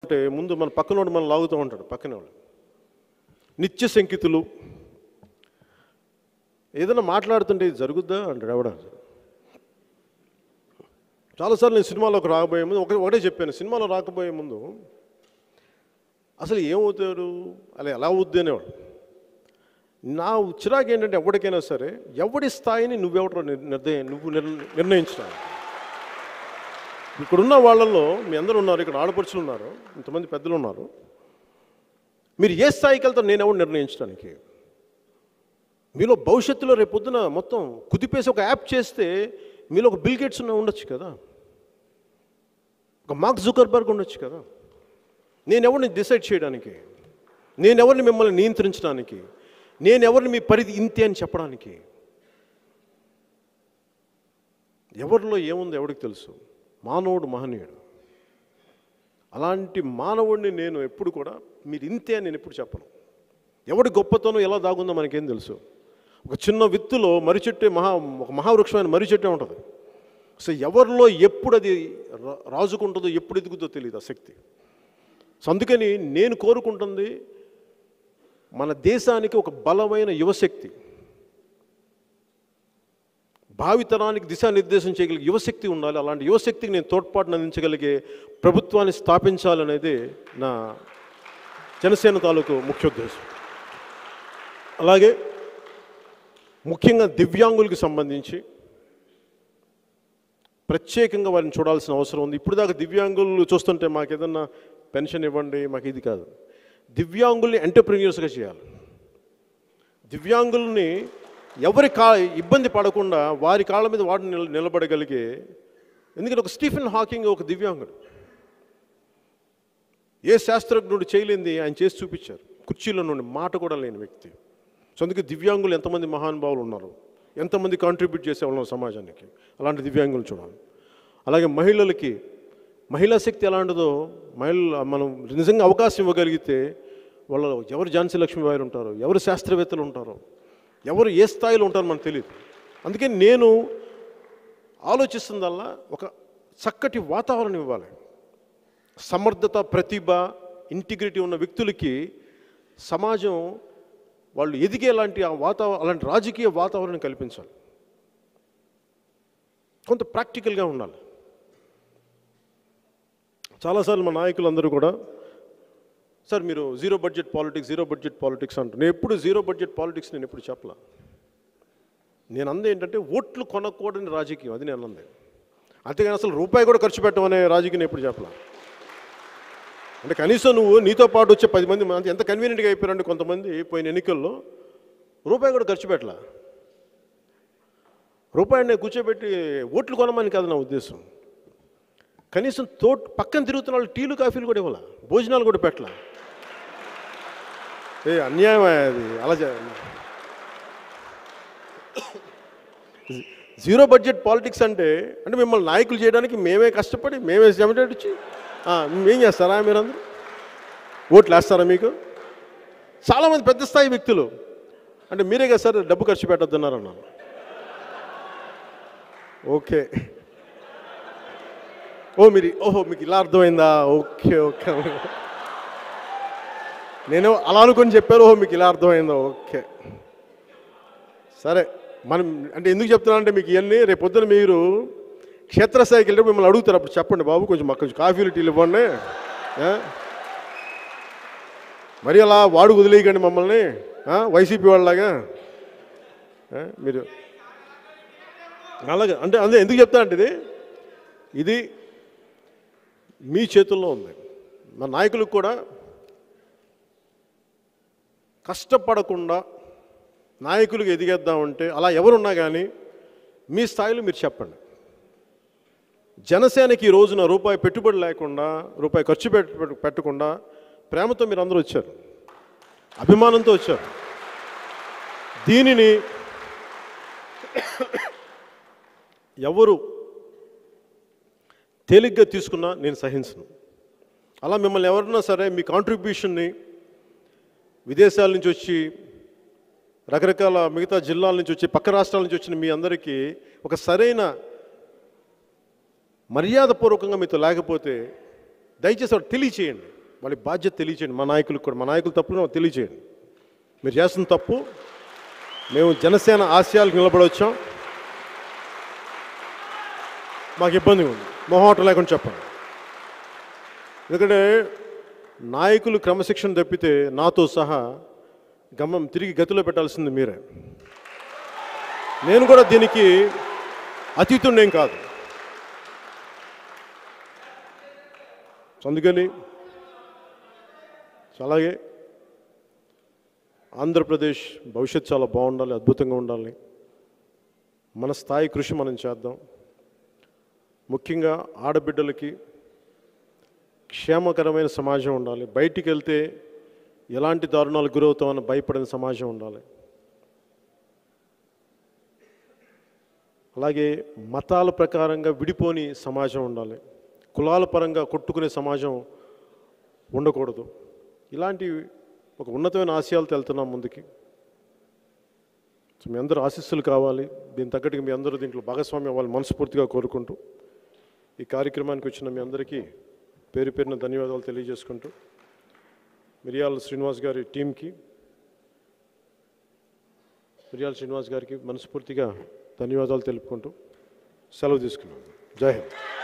ఉంటే ముందు మన పక్కనోడు మనం లాగుతూ ఉంటాడు పక్కన వాళ్ళు నిత్య శంకితులు ఏదైనా మాట్లాడుతుంటే ఇది జరుగుద్దా అంటాడు ఎవడ చాలాసార్లు నేను సినిమాలోకి రాకపోయే ముందు ఒకటి ఒకటే చెప్పాను సినిమాలో రాకపోయే ముందు అసలు ఏమవుతాడు అలా ఎలా అవుద్ది అనేవాడు నా చిరాకు ఏంటంటే ఎవరికైనా సరే ఎవడి స్థాయిని నువ్వెవడో నిర్- నిర్ణయం నువ్వు నిర్- నిర్ణయించడానికి ఇక్కడున్న వాళ్ళల్లో మీ అందరూ ఉన్నారు ఇక్కడ ఆడపడుచులు ఉన్నారు ఇంతమంది పెద్దలు ఉన్నారు మీరు ఏ స్థాయికి వెళ్తారో నేను ఎవరు నిర్ణయించడానికి మీలో భవిష్యత్తులో రేపు పొద్దున మొత్తం కుదిపేసి ఒక యాప్ చేస్తే మీలో ఒక బిల్ గేట్స్ ఉన్న ఉండొచ్చు కదా ఒక మార్క్ జుకర్బర్గ్ ఉండొచ్చు కదా నేను ఎవరిని డిసైడ్ చేయడానికి నేను ఎవరిని మిమ్మల్ని నియంత్రించడానికి నేను ఎవరిని మీ పరిధి ఇంతే అని చెప్పడానికి ఎవరిలో ఏముందో ఎవరికి తెలుసు మానవుడు మహనీయుడు అలాంటి మానవుడిని నేను ఎప్పుడు కూడా మీరు ఇంతే అని నేను ఎప్పుడు చెప్పను ఎవడి గొప్పతనం ఎలా దాగుందో మనకేం తెలుసు ఒక చిన్న విత్తులో మర్రి చెట్టే మహా ఒక మహావృక్షమైన మర్రి చెట్టే ఉంటుంది సో ఎవరిలో ఎప్పుడు అది రా- రాజుకుంటుందో ఎప్పుడు ఎదుగుతుందో తెలియదు ఆ శక్తి సో అందుకని నేను కోరుకుంటుంది మన దేశానికి ఒక బలమైన యువశక్తి భావితరానికి దిశానిర్దేశం చేయగలిగే యువశక్తి ఉండాలి అలాంటి యువశక్తికి నేను తోడ్పాటును అందించగలిగే ప్రభుత్వాన్ని స్థాపించాలనేది నా జనసేన తాలూకు ముఖ్య ఉద్దేశం అలాగే ముఖ్యంగా దివ్యాంగులకు సంబంధించి ప్రత్యేకంగా వారిని చూడాల్సిన అవసరం ఉంది ఇప్పుడు దాకా దివ్యాంగులు చూస్తుంటే మాకు ఏదన్నా పెన్షన్ ఇవ్వండి మాకు ఇది కాదు దివ్యాంగుల్ని ఎంటర్ప్రీనియర్స్గా చేయాలి దివ్యాంగుల్ని ఎవరి కా ఇబ్బంది పడకుండా వారి కాళ్ళ మీద వాడు నిల నిలబడగలిగే ఎందుకంటే ఒక స్టీఫెన్ హాకింగ్ ఒక దివ్యాంగుడు ఏ శాస్త్రజ్ఞుడు చేయలేంది ఆయన చేసి చూపించారు కుర్చీలో నుండి మాట కూడా లేని వ్యక్తి సో అందుకే దివ్యాంగులు ఎంతమంది మహానుభావులు ఉన్నారు ఎంతమంది కాంట్రిబ్యూట్ చేసేవాళ్ళం సమాజానికి అలాంటి దివ్యాంగులు చూడాలి అలాగే మహిళలకి మహిళా శక్తి ఎలాంటిదో మహిళ మనం నిజంగా అవకాశం ఇవ్వగలిగితే వాళ్ళ ఎవరు ఝాన్సీ లక్ష్మీబాయి ఉంటారో ఎవరు శాస్త్రవేత్తలు ఉంటారో ఎవరు ఏ స్థాయిలో ఉంటారో మనకు తెలియదు అందుకే నేను ఆలోచిస్తుందల్లా ఒక చక్కటి వాతావరణం ఇవ్వాలి సమర్థత ప్రతిభ ఇంటిగ్రిటీ ఉన్న వ్యక్తులకి సమాజం వాళ్ళు ఎదిగేలాంటి ఆ వాతావరణం అలాంటి రాజకీయ వాతావరణం కల్పించాలి కొంత ప్రాక్టికల్గా ఉండాలి చాలాసార్లు మా నాయకులందరూ కూడా సార్ మీరు zero budget politics zero budget politics అంటారు నేను ఎప్పుడు జీరో బడ్జెట్ పాలిటిక్స్ నేను ఎప్పుడు చెప్పలా నేను అందే ఏంటంటే ఓట్లు కొనకూడని రాజకీయం అది నేను అందే అంతేగాని అసలు రూపాయి కూడా ఖర్చు పెట్టమనే రాజకీయం ఎప్పుడు చెప్పలా అంటే కనీసం నువ్వు నీతో పాటు వచ్చే పది మంది అంత ఎంత కన్వీనియంట్గా అయిపోయారంటే కొంతమంది పోయిన ఎన్నికల్లో రూపాయి కూడా ఖర్చు పెట్టలా రూపాయిని కూర్చోబెట్టి ఓట్లు కొనమని కాదు నా ఉద్దేశం కనీసం తోట పక్కన తిరుగుతున్న వాళ్ళు టీలు కాఫీలు కూడా ఇవ్వాల భోజనాలు కూడా పెట్టలా ఏ అన్యాయం అది అలా చే- జీరో బడ్జెట్ పాలిటిక్స్ అంటే అంటే మిమ్మల్ని నాయకులు చేయడానికి మేమే కష్టపడి మేమే చెమటొచ్చి మేం చేస్తారా మీరందరూ ఓట్లు వేస్తారా మీకు చాలామంది పెద్ద స్థాయి వ్యక్తులు అంటే మీరే కదా సార్ డబ్బు ఖర్చు పెట్టొద్దన్నారన్నా ఓకే ఓ మీరు ఓహో మీకు ఇలా అర్థమైందా ఓకే ఓకే నేను అలా అనుకొని చెప్పారు ఓహో మీకు ఇలా అర్థమైందా ఓకే సరే మనం అంటే ఎందుకు చెప్తున్నా అంటే మీకు ఇవన్నీ రేపు పొద్దున మీరు క్షేత్రస్థాయికి వెళ్ళినప్పుడు మిమ్మల్ని అడుగుతారు అప్పుడు చెప్పండి బాబు కొంచెం మాకు కొంచెం కాఫీలు టీలు ఇవ్వండి ఆ? మరి అలా వాడు వదిలేయకండి మమ్మల్ని ఆ? వైసీపీ వాళ్ళలాగా ఆ? మీరు అలాగే అంటే అంతే ఎందుకు చెప్తా అంటే ఇది ఇది మీ చేతుల్లో ఉంది మా నాయకులకు కూడా కష్టపడకుండా నాయకులకు ఎదిగేద్దామంటే అలా ఎవరున్నా కానీ మీ స్థాయిలో మీరు చెప్పండి జనసేనకి ఈ రోజున రూపాయి పెట్టుబడి లేకుండా రూపాయి ఖర్చు పెట్ట పెట్టకుండా ప్రేమతో మీరు అందరూ వచ్చారు అభిమానంతో వచ్చారు దీనిని ఎవరు తేలిగ్గా తీసుకున్నా నేను సహించను అలా మిమ్మల్ని ఎవరన్నా సరే మీ కాంట్రిబ్యూషన్ని విదేశాల నుంచి వచ్చి రకరకాల మిగతా జిల్లాల నుంచి వచ్చి పక్క రాష్ట్రాల నుంచి వచ్చిన మీ అందరికీ ఒక సరైన మర్యాదపూర్వకంగా మీతో లేకపోతే దయచేసి వాడు తెలియచేయండి వాళ్ళ బాధ్యత తెలియచేయండి మా నాయకులకు కూడా మా నాయకులు తప్పులు నాకు తెలియచేయండి మీరు చేస్తున్న తప్పు మేము జనసేన ఆశయాలకు నిలబడవచ్చాం మాకు ఇబ్బంది ఉంది మొహమాటం లేకుండా చెప్పండి ఎందుకంటే నాయకులు క్రమశిక్షణ తప్పితే నాతో సహా గమనం తిరిగి గతిలో పెట్టాల్సింది మీరే నేను కూడా దీనికి అతీతుండేం కాదు సో అందుకని సో అలాగే ఆంధ్రప్రదేశ్ భవిష్యత్ చాలా బాగుండాలి అద్భుతంగా ఉండాలి మన స్థాయి కృషి మనం చేద్దాం ముఖ్యంగా ఆడబిడ్డలకి క్షేమకరమైన సమాజం ఉండాలి బయటికి వెళ్తే ఎలాంటి దారుణాలకు గురవుతామని భయపడిన సమాజం ఉండాలి అలాగే మతాల ప్రకారంగా విడిపోని సమాజం ఉండాలి కులాల పరంగా కొట్టుకునే సమాజం ఉండకూడదు ఇలాంటి ఒక ఉన్నతమైన ఆశయాలతో వెళ్తున్నాం ముందుకి సో మీ అందరూ ఆశీస్సులు కావాలి దీని తగ్గట్టుగా మీ అందరూ దీంట్లో భాగస్వామ్యం అవ్వాలి మనస్ఫూర్తిగా కోరుకుంటూ ఈ కార్యక్రమానికి వచ్చిన మీ అందరికీ పేరు పేరున ధన్యవాదాలు తెలియజేసుకుంటూ మిరియాల శ్రీనివాస్ గారి టీంకి మిరియాల శ్రీనివాస్ గారికి మనస్ఫూర్తిగా ధన్యవాదాలు తెలుపుకుంటూ సెలవు తీసుకున్నాను జై హింద్